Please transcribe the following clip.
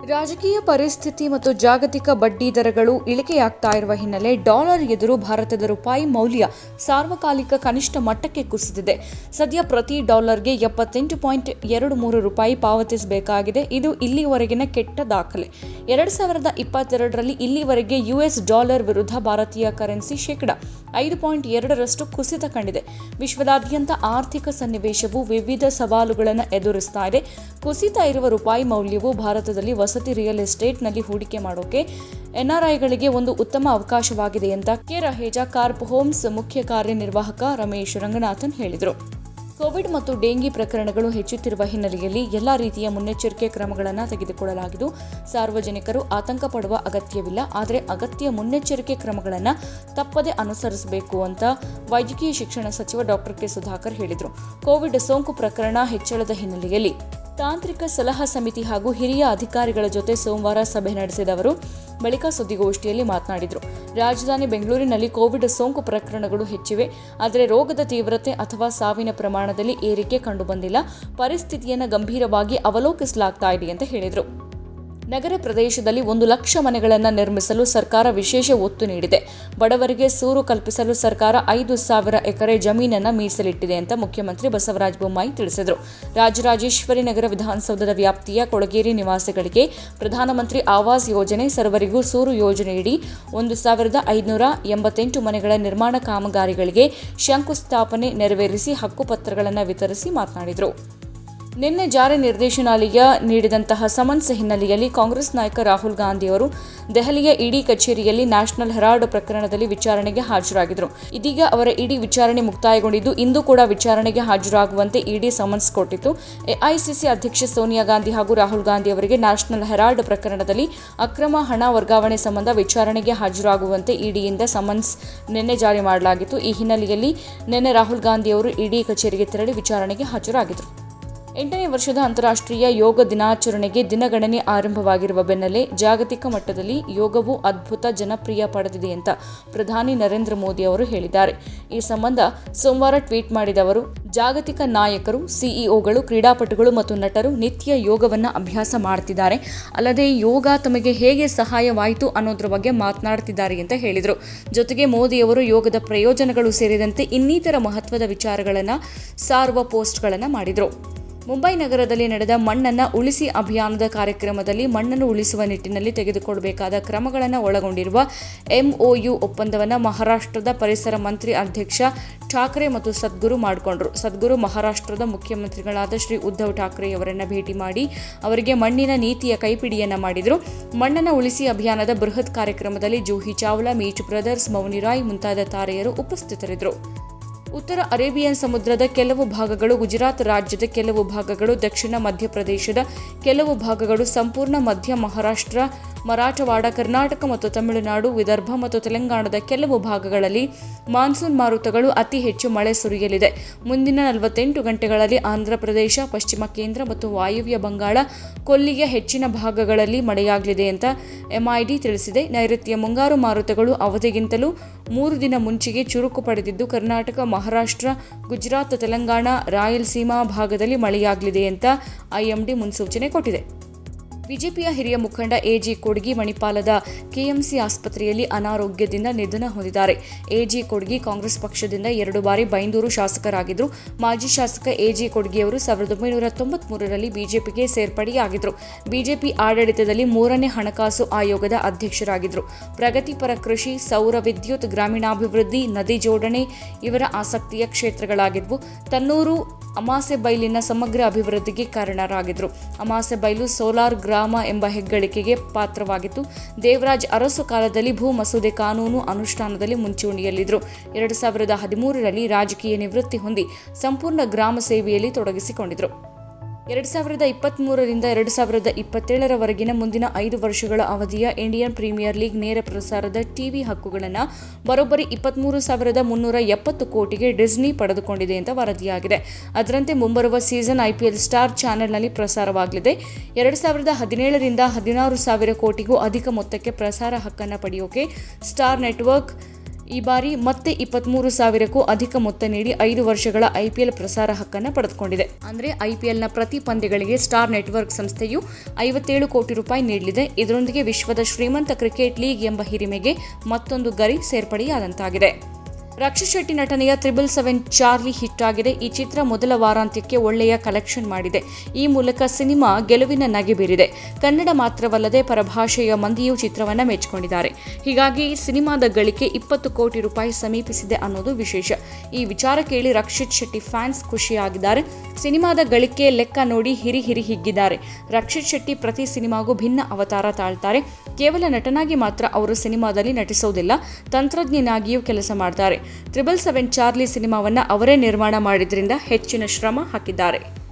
ರಾಜಕೀಯ ಪರಿಸ್ಥಿತಿ ಮತ್ತು ಜಾಗತಿಕ ಬಡ್ಡಿ ದರಗಳು ಇಳಿಕೆಯಾಗ್ತಾ ಇರುವ ಹಿನ್ನೆಲೆ ಡಾಲರ್ ಎದುರು ಭಾರತದ ರೂಪಾಯಿ ಮೌಲ್ಯ ಸಾರ್ವಕಾಲಿಕ ಕನಿಷ್ಠ ಮಟ್ಟಕ್ಕೆ ಕುಸಿದಿದೆ ಸದ್ಯ ಪ್ರತಿ ಡಾಲರ್ಗೆ ಎಪ್ಪತ್ತೆಂಟು ಪಾಯಿಂಟ್ ಎರಡು ಮೂರು ರೂಪಾಯಿ ಪಾವತಿಸಬೇಕಾಗಿದೆ ಇದು ಇಲ್ಲಿವರೆಗಿನ ಕೆಟ್ಟ ದಾಖಲೆ ಎರಡು ಸಾವಿರದ ಇಪ್ಪತ್ತೆರಡರಲ್ಲಿ ಇಲ್ಲಿವರೆಗೆ ಯುಎಸ್ ಡಾಲರ್ ವಿರುದ್ಧ ಭಾರತೀಯ ಕರೆನ್ಸಿ ಶೇಕಡ ಐದು ಪಾಯಿಂಟ್ ಎರಡರಷ್ಟು ಕುಸಿತ ಕಂಡಿದೆ ವಿಶ್ವದಾದ್ಯಂತ ಆರ್ಥಿಕ ಸನ್ನಿವೇಶವು ವಿವಿಧ ಸವಾಲುಗಳನ್ನು ಎದುರಿಸ್ತಾ ಇದೆ ಕುಸಿತ ಇರುವ ರೂಪಾಯಿ ಮೌಲ್ಯವು ಭಾರತದಲ್ಲಿ ವಸತಿ ರಿಯಲ್ ಎಸ್ಟೇಟ್ನಲ್ಲಿ ಹೂಡಿಕೆ ಮಾಡೋಕೆ ಎನ್ಆರ್ಐಗಳಿಗೆ ಒಂದು ಉತ್ತಮ ಅವಕಾಶವಾಗಿದೆ ಅಂತ ಕೆ ರಹೇಜಾ ಕಾರ್ಪ್ ಹೋಮ್ಸ್ ಮುಖ್ಯ ಕಾರ್ಯನಿರ್ವಾಹಕ ರಮೇಶ್ ರಂಗನಾಥನ್ ಹೇಳಿದರು ಕೋವಿಡ್ ಮತ್ತು ಡೆಂಗಿ ಪ್ರಕರಣಗಳು ಹೆಚ್ಚುತ್ತಿರುವ ಹಿನ್ನೆಲೆಯಲ್ಲಿ ಎಲ್ಲ ರೀತಿಯ ಮುನ್ನೆಚ್ಚರಿಕೆ ಕ್ರಮಗಳನ್ನು ತೆಗೆದುಕೊಳ್ಳಲಾಗಿದ್ದು ಸಾರ್ವಜನಿಕರು ಆತಂಕ ಪಡುವ ಅಗತ್ಯವಿಲ್ಲ ಆದರೆ ಅಗತ್ಯ ಮುನ್ನೆಚ್ಚರಿಕೆ ಕ್ರಮಗಳನ್ನು ತಪ್ಪದೆ ಅನುಸರಿಸಬೇಕು ಅಂತ ವೈದ್ಯಕೀಯ ಶಿಕ್ಷಣ ಸಚಿವ ಡಾಕ್ಟರ್ ಕೆ ಸುಧಾಕರ್ ಹೇಳಿದರು ಕೋವಿಡ್ ಸೋಂಕು ಪ್ರಕರಣ ಹೆಚ್ಚಳದ ಹಿನ್ನೆಲೆಯಲ್ಲಿ ತಾಂತ್ರಿಕ ಸಲಹಾ ಸಮಿತಿ ಹಾಗೂ ಹಿರಿಯ ಅಧಿಕಾರಿಗಳ ಜೊತೆ ಸೋಮವಾರ ಸಭೆ ನಡೆಸಿದ ಅವರು ಬಳಿಕ ಸುದ್ದಿಗೋಷ್ಠಿಯಲ್ಲಿ ಮಾತನಾಡಿದರು ರಾಜಧಾನಿ ಬೆಂಗಳೂರಿನಲ್ಲಿ ಕೋವಿಡ್ ಸೋಂಕು ಪ್ರಕರಣಗಳು ಹೆಚ್ಚಿವೆ ಆದರೆ ರೋಗದ ತೀವ್ರತೆ ಅಥವಾ ಸಾವಿನ ಪ್ರಮಾಣದಲ್ಲಿ ಏರಿಕೆ ಕಂಡುಬಂದಿಲ್ಲ ಪರಿಸ್ಥಿತಿಯನ್ನು ಗಂಭೀರವಾಗಿ ಅವಲೋಕಿಸಲಾಗ್ತಾ ಇದೆ ಅಂತ ಹೇಳಿದರು ನಗರ ಪ್ರದೇಶದಲ್ಲಿ ಒಂದು ಲಕ್ಷ ಮನೆಗಳನ್ನು ನಿರ್ಮಿಸಲು ಸರ್ಕಾರ ವಿಶೇಷ ಒತ್ತು ನೀಡಿದೆ ಬಡವರಿಗೆ ಸೂರು ಕಲ್ಪಿಸಲು ಸರ್ಕಾರ ಐದು ಸಾವಿರ ಎಕರೆ ಜಮೀನನ್ನು ಮೀಸಲಿಟ್ಟಿದೆ ಅಂತ ಮುಖ್ಯಮಂತ್ರಿ ಬಸವರಾಜ ಬೊಮ್ಮಾಯಿ ತಿಳಿಸಿದರು ರಾಜರಾಜೇಶ್ವರಿ ನಗರ ವಿಧಾನಸೌಧದ ವ್ಯಾಪ್ತಿಯ ಕೊಳಗೇರಿ ನಿವಾಸಿಗಳಿಗೆ ಪ್ರಧಾನಮಂತ್ರಿ ಆವಾಸ್ ಯೋಜನೆ ಸರ್ವರಿಗೂ ಸೂರು ಯೋಜನೆಯಡಿ ಒಂದು ಸಾವಿರದ ಐದುನೂರ ಎಂಬತ್ತೆಂಟು ಮನೆಗಳ ನಿರ್ಮಾಣ ಕಾಮಗಾರಿಗಳಿಗೆ ಶಂಕುಸ್ಥಾಪನೆ ನೆರವೇರಿಸಿ ಹಕ್ಕುಪತ್ರಗಳನ್ನು ವಿತರಿಸಿ ಮಾತನಾಡಿದರು ನಿನ್ನೆ ಜಾರಿ ನಿರ್ದೇಶನಾಲಯ ನೀಡಿದಂತಹ ಸಮನ್ಸ್ ಹಿನ್ನೆಲೆಯಲ್ಲಿ ಕಾಂಗ್ರೆಸ್ ನಾಯಕ ರಾಹುಲ್ ಗಾಂಧಿಯವರು ದೆಹಲಿಯ ಇಡಿ ಕಚೇರಿಯಲ್ಲಿ ನ್ಯಾಷನಲ್ ಹೆರಾಲ್ಡ್ ಪ್ರಕರಣದಲ್ಲಿ ವಿಚಾರಣೆಗೆ ಹಾಜರಾಗಿದ್ದರು ಇದೀಗ ಅವರ ಇಡಿ ವಿಚಾರಣೆ ಮುಕ್ತಾಯಗೊಂಡಿದ್ದು ಇಂದು ಕೂಡ ವಿಚಾರಣೆಗೆ ಹಾಜರಾಗುವಂತೆ ಇಡಿ ಸಮನ್ಸ್ ಕೊಟ್ಟಿತ್ತು ಎಐಸಿಸಿ ಅಧ್ಯಕ್ಷೆ ಸೋನಿಯಾ ಗಾಂಧಿ ಹಾಗೂ ರಾಹುಲ್ ಗಾಂಧಿ ಅವರಿಗೆ ನ್ಯಾಷನಲ್ ಹೆರಾಲ್ಡ್ ಪ್ರಕರಣದಲ್ಲಿ ಅಕ್ರಮ ಹಣ ವರ್ಗಾವಣೆ ಸಂಬಂಧ ವಿಚಾರಣೆಗೆ ಹಾಜರಾಗುವಂತೆ ಇಡಿಯಿಂದ ಸಮನ್ಸ್ ನಿನ್ನೆ ಜಾರಿ ಮಾಡಲಾಗಿತ್ತು ಈ ಹಿನ್ನೆಲೆಯಲ್ಲಿ ನಿನ್ನೆ ರಾಹುಲ್ ಗಾಂಧಿ ಅವರು ಇಡಿ ಕಚೇರಿಗೆ ತೆರಳಿ ವಿಚಾರಣೆಗೆ ಹಾಜರಾಗಿದ್ದರು ಎಂಟನೇ ವರ್ಷದ ಅಂತಾರಾಷ್ಟ್ರೀಯ ಯೋಗ ದಿನಾಚರಣೆಗೆ ದಿನಗಣನೆ ಆರಂಭವಾಗಿರುವ ಬೆನ್ನಲ್ಲೇ ಜಾಗತಿಕ ಮಟ್ಟದಲ್ಲಿ ಯೋಗವು ಅದ್ಭುತ ಜನಪ್ರಿಯ ಪಡೆದಿದೆ ಅಂತ ಪ್ರಧಾನಿ ನರೇಂದ್ರ ಮೋದಿ ಅವರು ಹೇಳಿದ್ದಾರೆ ಈ ಸಂಬಂಧ ಸೋಮವಾರ ಟ್ವೀಟ್ ಮಾಡಿದ ಅವರು ಜಾಗತಿಕ ನಾಯಕರು ಸಿಇಒಗಳು ಕ್ರೀಡಾಪಟುಗಳು ಮತ್ತು ನಟರು ನಿತ್ಯ ಯೋಗವನ್ನು ಅಭ್ಯಾಸ ಮಾಡ್ತಿದ್ದಾರೆ ಅಲ್ಲದೆ ಯೋಗ ತಮಗೆ ಹೇಗೆ ಸಹಾಯವಾಯಿತು ಅನ್ನೋದ್ರ ಬಗ್ಗೆ ಮಾತನಾಡ್ತಿದ್ದಾರೆ ಅಂತ ಹೇಳಿದರು ಜೊತೆಗೆ ಮೋದಿಯವರು ಯೋಗದ ಪ್ರಯೋಜನಗಳು ಸೇರಿದಂತೆ ಇನ್ನಿತರ ಮಹತ್ವದ ವಿಚಾರಗಳನ್ನು ಸಾರುವ ಪೋಸ್ಟ್ಗಳನ್ನು ಮಾಡಿದರು ಮುಂಬೈ ನಗರದಲ್ಲಿ ನಡೆದ ಮಣ್ಣನ್ನು ಉಳಿಸಿ ಅಭಿಯಾನದ ಕಾರ್ಯಕ್ರಮದಲ್ಲಿ ಮಣ್ಣನ್ನು ಉಳಿಸುವ ನಿಟ್ಟಿನಲ್ಲಿ ತೆಗೆದುಕೊಳ್ಳಬೇಕಾದ ಕ್ರಮಗಳನ್ನು ಒಳಗೊಂಡಿರುವ ಎಂಒಯು ಒಪ್ಪಂದವನ್ನು ಮಹಾರಾಷ್ಟ್ರದ ಪರಿಸರ ಮಂತ್ರಿ ಅಧ್ಯಕ್ಷ ಠಾಕ್ರೆ ಮತ್ತು ಸದ್ಗುರು ಮಾಡಿಕೊಂಡರು ಸದ್ಗುರು ಮಹಾರಾಷ್ಟ್ರದ ಮುಖ್ಯಮಂತ್ರಿಗಳಾದ ಶ್ರೀ ಉದ್ಧವ್ ಠಾಕ್ರೆ ಅವರನ್ನು ಭೇಟಿ ಮಾಡಿ ಅವರಿಗೆ ಮಣ್ಣಿನ ನೀತಿಯ ಕೈಪಿಡಿಯನ್ನು ಮಾಡಿದರು ಮಣ್ಣನ್ನು ಉಳಿಸಿ ಅಭಿಯಾನದ ಬೃಹತ್ ಕಾರ್ಯಕ್ರಮದಲ್ಲಿ ಜೂಹಿ ಚಾವ್ಲಾ ಮೀಚ್ ಬ್ರದರ್ಸ್ ಮೌನಿರಾಯ್ ಮುಂತಾದ ತಾರೆಯರು ಉಪಸ್ಥಿತರಿದ್ದರು ಉತ್ತರ ಅರೇಬಿಯನ್ ಸಮುದ್ರದ ಕೆಲವು ಭಾಗಗಳು ಗುಜರಾತ್ ರಾಜ್ಯದ ಕೆಲವು ಭಾಗಗಳು ದಕ್ಷಿಣ ಮಧ್ಯಪ್ರದೇಶದ ಕೆಲವು ಭಾಗಗಳು ಸಂಪೂರ್ಣ ಮಧ್ಯ ಮಹಾರಾಷ್ಟ್ರ ಮರಾಠವಾಡ ಕರ್ನಾಟಕ ಮತ್ತು ತಮಿಳುನಾಡು ವಿದರ್ಭ ಮತ್ತು ತೆಲಂಗಾಣದ ಕೆಲವು ಭಾಗಗಳಲ್ಲಿ ಮಾನ್ಸೂನ್ ಮಾರುತಗಳು ಅತಿ ಹೆಚ್ಚು ಮಳೆ ಸುರಿಯಲಿದೆ ಮುಂದಿನ ನಲವತ್ತೆಂಟು ಗಂಟೆಗಳಲ್ಲಿ ಆಂಧ್ರಪ್ರದೇಶ ಪಶ್ಚಿಮ ಕೇಂದ್ರ ಮತ್ತು ವಾಯುವ್ಯ ಬಂಗಾಳ ಕೊಲ್ಲಿಯ ಹೆಚ್ಚಿನ ಭಾಗಗಳಲ್ಲಿ ಮಳೆಯಾಗಲಿದೆ ಅಂತ ಎಂಐಡಿ ತಿಳಿಸಿದೆ ನೈಋತ್ಯ ಮುಂಗಾರು ಮಾರುತಗಳು ಅವಧಿಗಿಂತಲೂ ಮೂರು ದಿನ ಮುಂಚೆಗೆ ಚುರುಕು ಪಡೆದಿದ್ದು ಕರ್ನಾಟಕ ಮಹಾರಾಷ್ಟ್ರ ಗುಜರಾತ್ ತೆಲಂಗಾಣ ರಾಯಲಸೀಮಾ ಭಾಗದಲ್ಲಿ ಮಳೆಯಾಗಲಿದೆ ಅಂತ ಐಎಂಡಿ ಮುನ್ಸೂಚನೆ ಕೊಟ್ಟಿದೆ ಬಿಜೆಪಿಯ ಹಿರಿಯ ಮುಖಂಡ ಎಜಿ ಕೊಡ್ಗಿ ಮಣಿಪಾಲದ ಕೆಎಂಸಿ ಆಸ್ಪತ್ರೆಯಲ್ಲಿ ಅನಾರೋಗ್ಯದಿಂದ ನಿಧನ ಹೊಂದಿದ್ದಾರೆ ಎಜಿ ಕೊಡ್ಗಿ ಕಾಂಗ್ರೆಸ್ ಪಕ್ಷದಿಂದ ಎರಡು ಬಾರಿ ಬೈಂದೂರು ಶಾಸಕರಾಗಿದ್ದರು ಮಾಜಿ ಶಾಸಕ ಎಜಿ ಕೊಡ್ಗಿಯವರು ಸಾವಿರದ ಒಂಬೈನೂರ ತೊಂಬತ್ಮೂರರಲ್ಲಿ ಬಿಜೆಪಿಗೆ ಸೇರ್ಪಡೆಯಾಗಿದ್ದರು ಬಿಜೆಪಿ ಆಡಳಿತದಲ್ಲಿ ಮೂರನೇ ಹಣಕಾಸು ಆಯೋಗದ ಅಧ್ಯಕ್ಷರಾಗಿದ್ದರು ಪ್ರಗತಿಪರ ಕೃಷಿ ಸೌರ ವಿದ್ಯುತ್ ಗ್ರಾಮೀಣಾಭಿವೃದ್ಧಿ ನದಿ ಜೋಡಣೆ ಇವರ ಆಸಕ್ತಿಯ ಕ್ಷೇತ್ರಗಳಾಗಿದ್ವು ತನ್ನೂರು ಅಮಾಸೆಬೈಲಿನ ಸಮಗ್ರ ಅಭಿವೃದ್ಧಿಗೆ ಕಾರಣರಾಗಿದ್ದರು ಅಮಾಸೆಬೈಲು ಸೋಲಾರ್ ಗ್ರಾಮ ಎಂಬ ಹೆಗ್ಗಳಿಕೆಗೆ ಪಾತ್ರವಾಗಿತ್ತು ದೇವರಾಜ್ ಅರಸು ಕಾಲದಲ್ಲಿ ಭೂ ಮಸೂದೆ ಕಾನೂನು ಅನುಷ್ಠಾನದಲ್ಲಿ ಮುಂಚೂಣಿಯಲ್ಲಿದ್ದರು ಎರಡು ಸಾವಿರದ ಹದಿಮೂರರಲ್ಲಿ ರಾಜಕೀಯ ನಿವೃತ್ತಿ ಹೊಂದಿ ಸಂಪೂರ್ಣ ಗ್ರಾಮ ಸೇವೆಯಲ್ಲಿ ತೊಡಗಿಸಿಕೊಂಡಿದ್ದರು ಎರಡು ಸಾವಿರದ ಇಪ್ಪತ್ತ್ಮೂರರಿಂದ ಎರಡು ಸಾವಿರದ ಇಪ್ಪತ್ತೇಳರವರೆಗಿನ ಮುಂದಿನ ಐದು ವರ್ಷಗಳ ಅವಧಿಯ ಇಂಡಿಯನ್ ಪ್ರೀಮಿಯರ್ ಲೀಗ್ ನೇರ ಪ್ರಸಾರದ ಟಿವಿ ಹಕ್ಕುಗಳನ್ನು ಬರೋಬ್ಬರಿ ಇಪ್ಪತ್ತ್ಮೂರು ಸಾವಿರದ ಮುನ್ನೂರ ಎಪ್ಪತ್ತು ಕೋಟಿಗೆ ಡಿಸ್ನಿ ಪಡೆದುಕೊಂಡಿದೆ ಅಂತ ವರದಿಯಾಗಿದೆ ಅದರಂತೆ ಮುಂಬರುವ ಸೀಸನ್ ಐಪಿಎಲ್ ಸ್ಟಾರ್ ಚಾನೆಲ್ನಲ್ಲಿ ಪ್ರಸಾರವಾಗಲಿದೆ ಎರಡು ಸಾವಿರದ ಹದಿನೇಳರಿಂದ ಹದಿನಾರು ಸಾವಿರ ಕೋಟಿಗೂ ಅಧಿಕ ಮೊತ್ತಕ್ಕೆ ಪ್ರಸಾರ ಹಕ್ಕನ್ನು ಪಡೆಯೋಕೆ ಸ್ಟಾರ್ ನೆಟ್ವರ್ಕ್ ಈ ಬಾರಿ ಮತ್ತೆ ಇಪ್ಪತ್ಮೂರು ಸಾವಿರಕ್ಕೂ ಅಧಿಕ ಮೊತ್ತ ನೀಡಿ ಐದು ವರ್ಷಗಳ ಐಪಿಎಲ್ ಪ್ರಸಾರ ಹಕ್ಕನ್ನು ಪಡೆದುಕೊಂಡಿದೆ ಅಂದರೆ ಐಪಿಎಲ್ನ ಪ್ರತಿ ಪಂದ್ಯಗಳಿಗೆ ಸ್ಟಾರ್ ನೆಟ್ವರ್ಕ್ ಸಂಸ್ಥೆಯು ಐವತ್ತೇಳು ಕೋಟಿ ರೂಪಾಯಿ ನೀಡಲಿದೆ ಇದರೊಂದಿಗೆ ವಿಶ್ವದ ಶ್ರೀಮಂತ ಕ್ರಿಕೆಟ್ ಲೀಗ್ ಎಂಬ ಹಿರಿಮೆಗೆ ಮತ್ತೊಂದು ಗರಿ ಸೇರ್ಪಡೆಯಾದಂತಾಗಿದೆ ರಕ್ಷಿತ್ ಶೆಟ್ಟಿ ನಟನೆಯ ತ್ರಿಬಲ್ ಸೆವೆನ್ ಚಾರ್ಲಿ ಹಿಟ್ ಆಗಿದೆ ಈ ಚಿತ್ರ ಮೊದಲ ವಾರಾಂತ್ಯಕ್ಕೆ ಒಳ್ಳೆಯ ಕಲೆಕ್ಷನ್ ಮಾಡಿದೆ ಈ ಮೂಲಕ ಸಿನಿಮಾ ಗೆಲುವಿನ ನಗೆ ಬೀರಿದೆ ಕನ್ನಡ ಮಾತ್ರವಲ್ಲದೆ ಪರಭಾಷೆಯ ಮಂದಿಯೂ ಚಿತ್ರವನ್ನ ಮೆಚ್ಚಿಕೊಂಡಿದ್ದಾರೆ ಹೀಗಾಗಿ ಸಿನಿಮಾದ ಗಳಿಕೆ ಇಪ್ಪತ್ತು ಕೋಟಿ ರೂಪಾಯಿ ಸಮೀಪಿಸಿದೆ ಅನ್ನೋದು ವಿಶೇಷ ಈ ವಿಚಾರ ಕೇಳಿ ರಕ್ಷಿತ್ ಶೆಟ್ಟಿ ಫ್ಯಾನ್ಸ್ ಖುಷಿಯಾಗಿದ್ದಾರೆ ಸಿನಿಮಾದ ಗಳಿಕೆ ಲೆಕ್ಕ ನೋಡಿ ಹಿರಿ ಹಿರಿ ಹಿಗ್ಗಿದ್ದಾರೆ ರಕ್ಷಿತ್ ಶೆಟ್ಟಿ ಪ್ರತಿ ಸಿನಿಮಾಗೂ ಭಿನ್ನ ಅವತಾರ ತಾಳ್ತಾರೆ ಕೇವಲ ನಟನಾಗಿ ಮಾತ್ರ ಅವರು ಸಿನಿಮಾದಲ್ಲಿ ನಟಿಸೋದಿಲ್ಲ ತಂತ್ರಜ್ಞನಾಗಿಯೂ ಕೆಲಸ ಮಾಡ್ತಾರೆ ತ್ರಿಬಲ್ ಸೆವೆನ್ ಚಾರ್ಲಿ ಸಿನಿಮಾವನ್ನ ಅವರೇ ನಿರ್ಮಾಣ ಮಾಡಿದ್ರಿಂದ ಹೆಚ್ಚಿನ ಶ್ರಮ ಹಾಕಿದ್ದಾರೆ